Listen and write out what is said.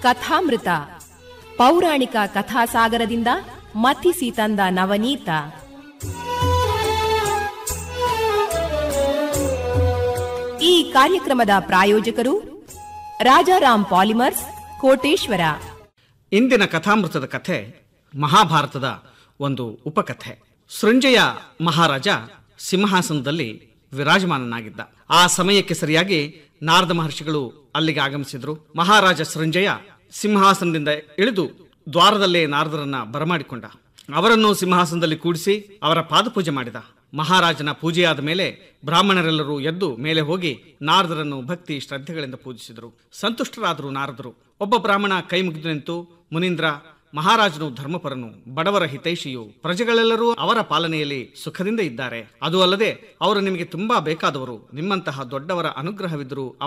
ಕಥಾಮೃತ ಪೌರಾಣಿಕ ಕಥಾಸಾಗರದಿಂದ ಮಥಿಸಿ ತಂದ ನವನೀತ ಈ ಕಾರ್ಯಕ್ರಮದ ಪ್ರಾಯೋಜಕರು ರಾಜಾರಾಮ್ ಪಾಲಿಮರ್ಸ್ ಕೋಟೇಶ್ವರ ಇಂದಿನ ಕಥಾಮೃತದ ಕಥೆ ಮಹಾಭಾರತದ ಒಂದು ಉಪಕಥೆ ಸೃಂಜಯ ಮಹಾರಾಜ ಸಿಂಹಾಸನದಲ್ಲಿ ವಿರಾಜಮಾನನಾಗಿದ್ದ ಆ ಸಮಯಕ್ಕೆ ಸರಿಯಾಗಿ ನಾರದ ಮಹರ್ಷಿಗಳು ಅಲ್ಲಿಗೆ ಆಗಮಿಸಿದ್ರು ಮಹಾರಾಜ ಸೃಂಜಯ ಸಿಂಹಾಸನದಿಂದ ಇಳಿದು ದ್ವಾರದಲ್ಲೇ ನಾರದರನ್ನ ಬರಮಾಡಿಕೊಂಡ ಅವರನ್ನು ಸಿಂಹಾಸನದಲ್ಲಿ ಕೂಡಿಸಿ ಅವರ ಪಾದಪೂಜೆ ಮಾಡಿದ ಮಹಾರಾಜನ ಪೂಜೆಯಾದ ಮೇಲೆ ಬ್ರಾಹ್ಮಣರೆಲ್ಲರೂ ಎದ್ದು ಮೇಲೆ ಹೋಗಿ ನಾರದರನ್ನು ಭಕ್ತಿ ಶ್ರದ್ಧೆಗಳಿಂದ ಪೂಜಿಸಿದರು ಸಂತುಷ್ಟರಾದರು ನಾರದರು ಒಬ್ಬ ಬ್ರಾಹ್ಮಣ ಕೈ ಮುಗಿದು ನಿಂತು ಮುನೀಂದ್ರ ಮಹಾರಾಜನು ಧರ್ಮಪರನು ಬಡವರ ಹಿತೈಷಿಯು ಪ್ರಜೆಗಳೆಲ್ಲರೂ ಅವರ ಪಾಲನೆಯಲ್ಲಿ ಸುಖದಿಂದ ಇದ್ದಾರೆ ಅದು ಅಲ್ಲದೆ ಅವರು ನಿಮಗೆ ತುಂಬಾ ಬೇಕಾದವರು ನಿಮ್ಮಂತಹ ದೊಡ್ಡವರ ಅನುಗ್ರಹವಿದ್ದರೂ